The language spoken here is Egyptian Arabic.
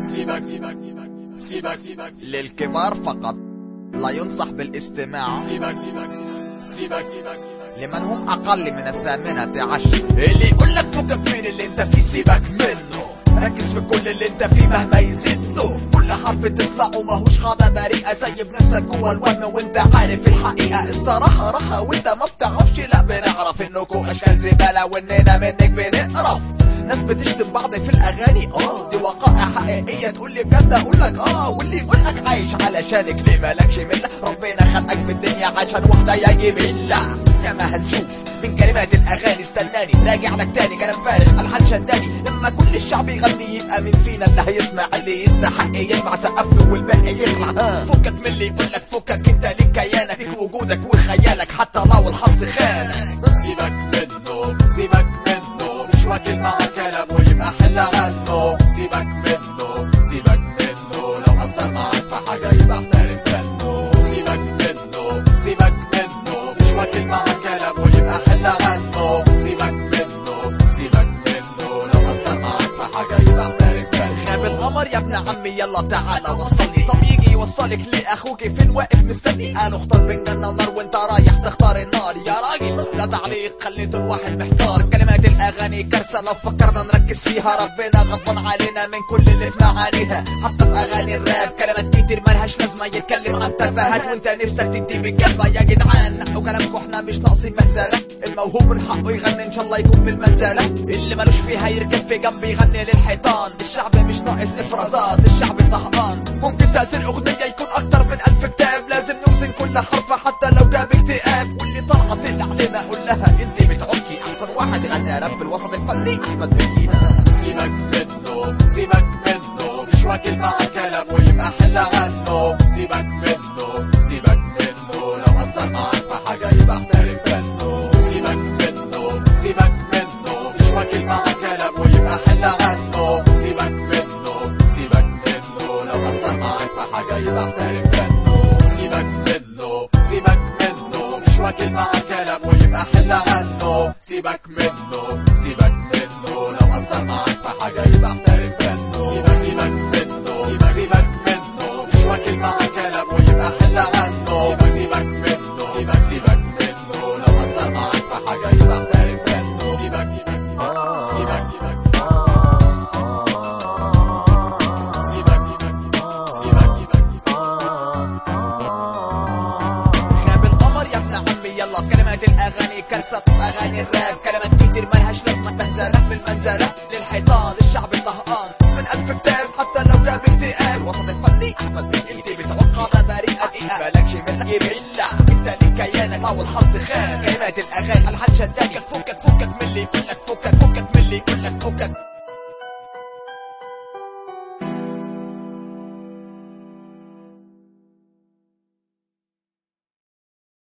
سيبك سيبك سيبك سيبك للكبار فقط لا ينصح بالاستماع سيبك سيبك سيبك سيبك لمن هم أقل من الثامنة عشر اللي يقول لك فكك من اللي انت فيه سيبك منه ركز في كل اللي انت فيه مهما يزيده كل حرف تسمعه ماهوش قاعدة بريئة سيب نفسك جوه الوهم وانت عارف الحقيقة الصراحة راحة وانت ما بتعرفش لا بنعرف انكم اشكال زبالة واننا منك بنقرف ناس بتشتم بعض في الاغاني اه دي وقائع حقيقية تقول لي بجد اقول لك اه واللي يقول لك عايش علشانك ليه مالكش ملة ربنا خلقك في الدنيا عشان واحدة يجي بالله كما هنشوف من كلمات الاغاني استناني راجع لك تاني كلام فارغ الحان شداني لما كل الشعب يغني يبقى من فينا اللي هيسمع اللي يستحق يسمع سقف له والباقي يخلع فكك من اللي يقول لك فكك انت ليك كيانك ليك وجودك وخيالك حتى لو الحظ خانك سيبك منه سيبك منه مش واكل مع كلامه يبقى حل عنه سيبك منه سيبك منه لو أثر معاك في حاجة يبقى احترف فنه سيبك منه سيبك منه مش واكل مع كلامه يبقى حل عنه سيبك منه سيبك منه لو أثر معاك في حاجة يبقى احترف فنه غاب القمر يا ابن عمي يلا تعالى وصلني طب يجي يوصلك لاخوك فين واقف مستني قالوا اختار بين جنة ونار وانت رايح تختار النار يا راجل ده تعليق خليت الواحد محتار كلمات الاغاني كارثة لو فكرنا نركز فيها ربنا غضبان علينا من كل اللي في معانيها حتى في اغاني الراب كلمات كتير ملهاش لازمة يتكلم عن تفاهات وانت نفسك تدي بالجزمة يا جدعان نقوا كلامكم احنا مش ناقصين مهزلة الموهوب من حقه يغني ان شاء الله يكون من المنزلة اللي ملوش فيها يركب في جنب يغني للحيطان الشعب مش ناقص افرازات الشعب طهقان ممكن تأثير اغنية يكون اكتر من الف كتاب لازم نوزن كل حرف حتى لو جاب اكتئاب واللي طلعت اللي علينا قول لها انت بتعكي احسن واحد غنى راب في الوسط الفني احمد مكي سيبك منه سيبك منه مش واكل مع كلامه يبقى حل عنه سيبك منه سيبك منه لو أثر معاك في حاجة يبقى احترف فنه سيبك منه سيبك منه مش واكل مع كلامه يبقى حل عنه سيبك منه سيبك منه لو أثر معاك في حاجة يبقى احترف فنه سيبك منه سيبك منه مش واكل مع كلامه يبقى حل عنه سيبك منه سيبك منه لو أثر معاك في حاجة يبقى احترف فنه سيبك سيبك منه سيبك سيبك منه مش واكل مع كلامه يبقى حل عنه سيبك سيبك منه سيبك سيبك منه لو أثر معاك في حاجة يبقى احترف فنه سيبك سيبك سيبك سيبك سيبك سيبك سيبك سيبك غاب القمر يا ابن عمي يلا كلمات الاغاني كارثة اغاني الراب كلمات كتير ملهاش لازمة تنزلك بالمنزلة للحيطان الشعب طهقان من الف كتاب حتى لو جاب اكتئاب وسط الفني احمد مكي انت بتعق ده بريئة دقيقة مالكش ملة يبلع انت ليك كيانك او الحظ خان كلمات الاغاني الحان شداني فكك فكك فكك من اللي يقول لك فكك فكك من اللي يقول لك فكك